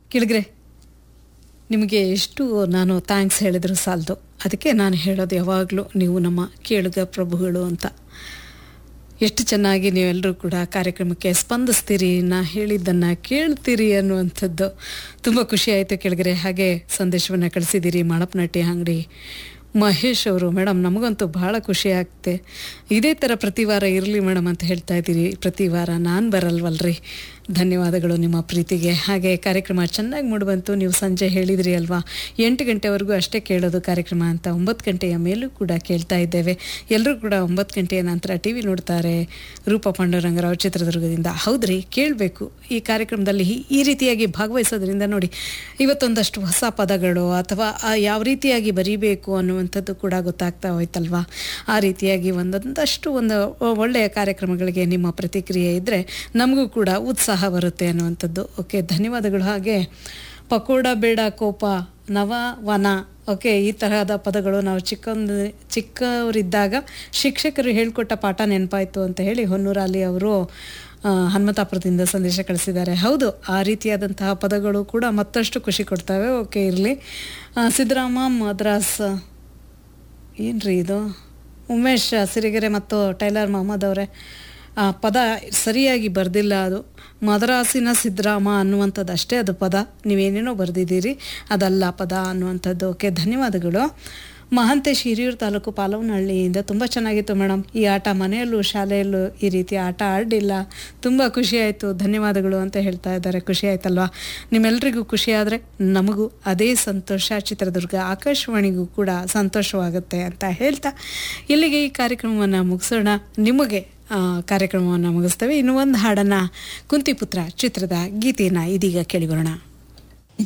ಕೆಳಗ್ರೆ ನಿಮಗೆ ಎಷ್ಟು ನಾನು ಥ್ಯಾಂಕ್ಸ್ ಹೇಳಿದ್ರು ಸಾಲದು ಅದಕ್ಕೆ ನಾನು ಹೇಳೋದು ಯಾವಾಗಲೂ ನೀವು ನಮ್ಮ ಕೇಳುಗ ಪ್ರಭುಗಳು ಅಂತ ಎಷ್ಟು ಚೆನ್ನಾಗಿ ನೀವೆಲ್ಲರೂ ಕೂಡ ಕಾರ್ಯಕ್ರಮಕ್ಕೆ ಸ್ಪಂದಿಸ್ತೀರಿ ನಾ ಹೇಳಿದ್ದನ್ನು ಕೇಳ್ತೀರಿ ಅನ್ನುವಂಥದ್ದು ತುಂಬ ಖುಷಿ ಆಯಿತು ಕೆಳಗರೆ ಹಾಗೆ ಸಂದೇಶವನ್ನು ಕಳಿಸಿದ್ದೀರಿ ಮಾಳಪ್ಪನಟ್ಟಿ ಅಂಗಡಿ ಮಹೇಶ್ ಅವರು ಮೇಡಮ್ ನಮಗಂತೂ ಭಾಳ ಖುಷಿ ಆಗ್ತೆ ಇದೇ ಥರ ಪ್ರತಿ ವಾರ ಇರಲಿ ಮೇಡಮ್ ಅಂತ ಹೇಳ್ತಾ ಇದ್ದೀರಿ ಪ್ರತಿ ವಾರ ನಾನು ಬರಲ್ವಲ್ರಿ ಧನ್ಯವಾದಗಳು ನಿಮ್ಮ ಪ್ರೀತಿಗೆ ಹಾಗೆ ಕಾರ್ಯಕ್ರಮ ಚೆನ್ನಾಗಿ ಮೂಡಿಬಂತು ನೀವು ಸಂಜೆ ಹೇಳಿದ್ರಿ ಅಲ್ವಾ ಎಂಟು ಗಂಟೆವರೆಗೂ ಅಷ್ಟೇ ಕೇಳೋದು ಕಾರ್ಯಕ್ರಮ ಅಂತ ಒಂಬತ್ತು ಗಂಟೆಯ ಮೇಲೂ ಕೂಡ ಕೇಳ್ತಾ ಇದ್ದೇವೆ ಎಲ್ಲರೂ ಕೂಡ ಒಂಬತ್ತು ಗಂಟೆಯ ನಂತರ ಟಿ ವಿ ನೋಡ್ತಾರೆ ರೂಪ ಪಾಂಡುರಂಗರಾವ್ ಚಿತ್ರದುರ್ಗದಿಂದ ಹೌದ್ರಿ ಕೇಳಬೇಕು ಈ ಕಾರ್ಯಕ್ರಮದಲ್ಲಿ ಈ- ಈ ರೀತಿಯಾಗಿ ಭಾಗವಹಿಸೋದ್ರಿಂದ ನೋಡಿ ಇವತ್ತೊಂದಷ್ಟು ಹೊಸ ಪದಗಳು ಅಥವಾ ಆ ಯಾವ ರೀತಿಯಾಗಿ ಬರೀಬೇಕು ಅನ್ನುವಂಥದ್ದು ಕೂಡ ಗೊತ್ತಾಗ್ತಾ ಹೋಯ್ತಲ್ವಾ ಆ ರೀತಿಯಾಗಿ ಒಂದೊಂದಷ್ಟು ಒಂದು ಒಳ್ಳೆಯ ಕಾರ್ಯಕ್ರಮಗಳಿಗೆ ನಿಮ್ಮ ಪ್ರತಿಕ್ರಿಯೆ ಇದ್ದರೆ ನಮಗೂ ಕೂಡ ಉತ್ಸಾಹ ಬರುತ್ತೆ ಅನ್ನುವಂಥದ್ದು ಓಕೆ ಧನ್ಯವಾದಗಳು ಹಾಗೆ ಪಕೋಡ ಬೇಡ ಕೋಪ ನವ ವನ ಓಕೆ ಈ ತರಹದ ಪದಗಳು ನಾವು ಚಿಕ್ಕಂದು ಚಿಕ್ಕವರಿದ್ದಾಗ ಶಿಕ್ಷಕರು ಹೇಳ್ಕೊಟ್ಟ ಪಾಠ ನೆನಪಾಯಿತು ಅಂತ ಹೇಳಿ ಹೊನ್ನೂರಲ್ಲಿ ಅವರು ಆ, ಹನುಮತಾಪುರದಿಂದ ಸಂದೇಶ ಕಳಿಸಿದ್ದಾರೆ ಹೌದು ಆ ರೀತಿಯಾದಂತಹ ಪದಗಳು ಕೂಡ ಮತ್ತಷ್ಟು ಖುಷಿ ಕೊಡ್ತವೆ ಓಕೆ ಇರಲಿ ಸಿದ್ದರಾಮ ಮದ್ರಾಸ್ ಏನ್ರಿ ಇದು ಉಮೇಶ್ ಸಿರಿಗೆರೆ ಮತ್ತು ಟೈಲರ್ ಮೊಹಮ್ಮದ್ ಅವರೇ ಆ ಪದ ಸರಿಯಾಗಿ ಬರೆದಿಲ್ಲ ಅದು ಮದರಾಸಿನ ಸಿದ್ದರಾಮ ಅನ್ನುವಂಥದ್ದು ಅಷ್ಟೇ ಅದು ಪದ ನೀವೇನೇನೋ ಬರೆದಿದ್ದೀರಿ ಅದಲ್ಲ ಪದ ಅನ್ನುವಂಥದ್ದು ಓಕೆ ಧನ್ಯವಾದಗಳು ಮಹಾಂತೇಶ್ ಹಿರಿಯೂರು ತಾಲೂಕು ಪಾಲವನಹಳ್ಳಿಯಿಂದ ತುಂಬ ಚೆನ್ನಾಗಿತ್ತು ಮೇಡಮ್ ಈ ಆಟ ಮನೆಯಲ್ಲೂ ಶಾಲೆಯಲ್ಲೂ ಈ ರೀತಿ ಆಟ ಆಡಿಲ್ಲ ತುಂಬ ಖುಷಿ ಆಯಿತು ಧನ್ಯವಾದಗಳು ಅಂತ ಹೇಳ್ತಾ ಇದ್ದಾರೆ ಖುಷಿ ಆಯ್ತಲ್ವಾ ನಿಮ್ಮೆಲ್ರಿಗೂ ಖುಷಿ ಆದರೆ ನಮಗೂ ಅದೇ ಸಂತೋಷ ಚಿತ್ರದುರ್ಗ ಆಕಾಶವಾಣಿಗೂ ಕೂಡ ಸಂತೋಷವಾಗುತ್ತೆ ಅಂತ ಹೇಳ್ತಾ ಇಲ್ಲಿಗೆ ಈ ಕಾರ್ಯಕ್ರಮವನ್ನು ಮುಗಿಸೋಣ ನಿಮಗೆ ಆ, ಕಾರ್ಯಕ್ರಮವನ್ನು ಮುಗಿಸ್ತೇವೆ ಇನ್ನು ಒಂದು ಹಾಡನ್ನು ಕುಂತಿಪುತ್ರ ಚಿತ್ರದ ಗೀತೆಯನ್ನು ಇದೀಗ ಕೇಳಿಬರೋಣ